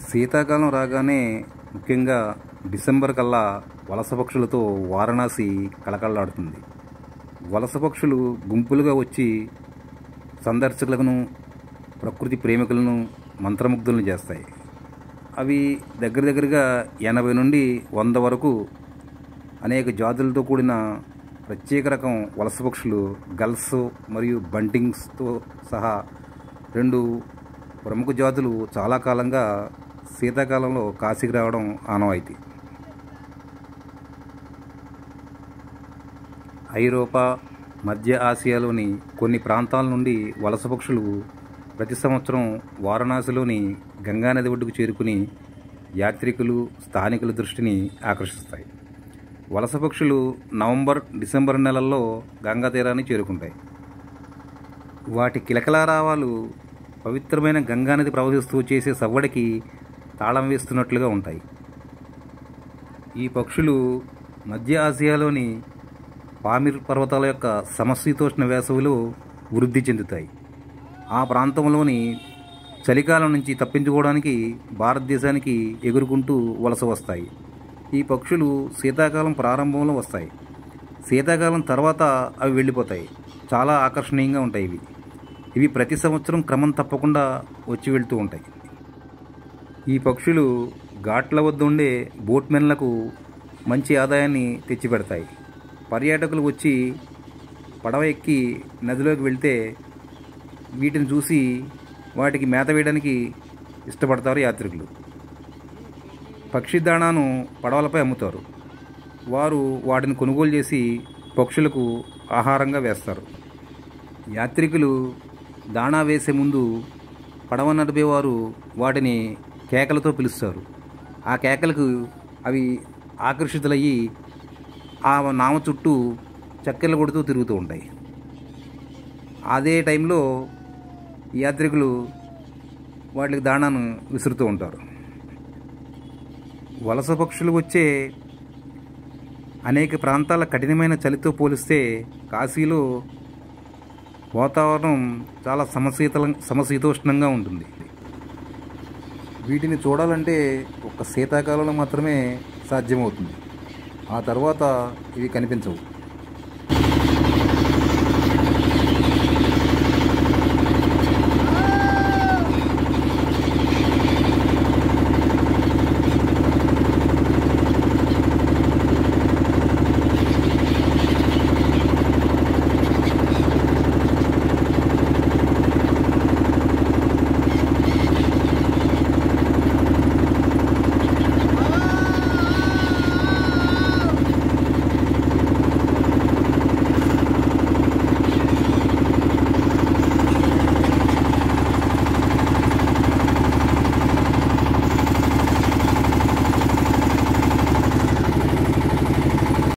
శీతాకాలం రాగానే ముఖ్యంగా డిసెంబర్ కల్లా వలస పక్షులతో వారణాసి కళకళలాడుతుంది వలస పక్షులు గుంపులుగా వచ్చి సందర్శకులను ప్రకృతి ప్రేమికులను మంత్రముగ్ధులను చేస్తాయి అవి దగ్గర దగ్గరగా ఎనభై నుండి వంద వరకు అనేక జాతులతో కూడిన ప్రత్యేక రకం వలస పక్షులు గల్స్ మరియు బంటింగ్స్తో సహా రెండు ప్రముఖ జాతులు చాలా కాలంగా శీతాకాలంలో కాశీకి రావడం ఆనవాయితీ ఐరోపా మధ్య ఆసియాలోని కొన్ని ప్రాంతాల నుండి వలస పక్షులు ప్రతి సంవత్సరం వారణాసిలోని గంగానది ఒడ్డుకు చేరుకుని యాత్రికులు స్థానికుల దృష్టిని ఆకర్షిస్తాయి వలస పక్షులు నవంబర్ డిసెంబర్ నెలల్లో గంగా తీరాన్ని చేరుకుంటాయి వాటి కిలకలారావాలు పవిత్రమైన గంగానది ప్రవహిస్తూ చేసే సవ్వడికి తాళం వేస్తున్నట్లుగా ఉంటాయి ఈ పక్షులు మధ్య ఆసియాలోని పామిర్ పర్వతాల యొక్క సమశీతోష్ణ వేసవిలో వృద్ధి చెందుతాయి ఆ ప్రాంతంలోని చలికాలం నుంచి తప్పించుకోవడానికి భారతదేశానికి ఎగురుకుంటూ వలస వస్తాయి ఈ పక్షులు శీతాకాలం ప్రారంభంలో వస్తాయి శీతాకాలం తర్వాత అవి వెళ్ళిపోతాయి చాలా ఆకర్షణీయంగా ఉంటాయి ఇవి ఇవి ప్రతి సంవత్సరం క్రమం తప్పకుండా వచ్చి వెళ్తూ ఉంటాయి ఈ పక్షులు ఘాట్ల వద్ద ఉండే బోట్మెన్లకు మంచి ఆదాయాన్ని తెచ్చిపెడతాయి పర్యాటకులు వచ్చి పడవ ఎక్కి నదిలోకి వెళ్తే వీటిని చూసి వాటికి మేత వేయడానికి ఇష్టపడతారు యాత్రికులు పక్షి దాణాను పడవలపై అమ్ముతారు వారు వాటిని కొనుగోలు చేసి పక్షులకు ఆహారంగా వేస్తారు యాత్రికులు దాణా వేసే ముందు పడవ నడిపేవారు వాటిని కేకలతో పిలుస్తారు ఆ కేకలకు అవి ఆకర్షితులయ్యి ఆ నామ చుట్టూ చక్కెరలు కొడుతూ తిరుగుతూ ఉంటాయి అదే టైంలో యాత్రికులు వాటికి దాణాను విసురుతూ ఉంటారు వలస పక్షులు వచ్చే అనేక ప్రాంతాల కఠినమైన చలితో పోలిస్తే కాశీలో వాతావరణం చాలా సమశీతల సమశీతోష్ణంగా ఉంటుంది వీటిని చూడాలంటే ఒక శీతాకాలంలో మాత్రమే సాధ్యమవుతుంది ఆ తర్వాత ఇవి కనిపించవు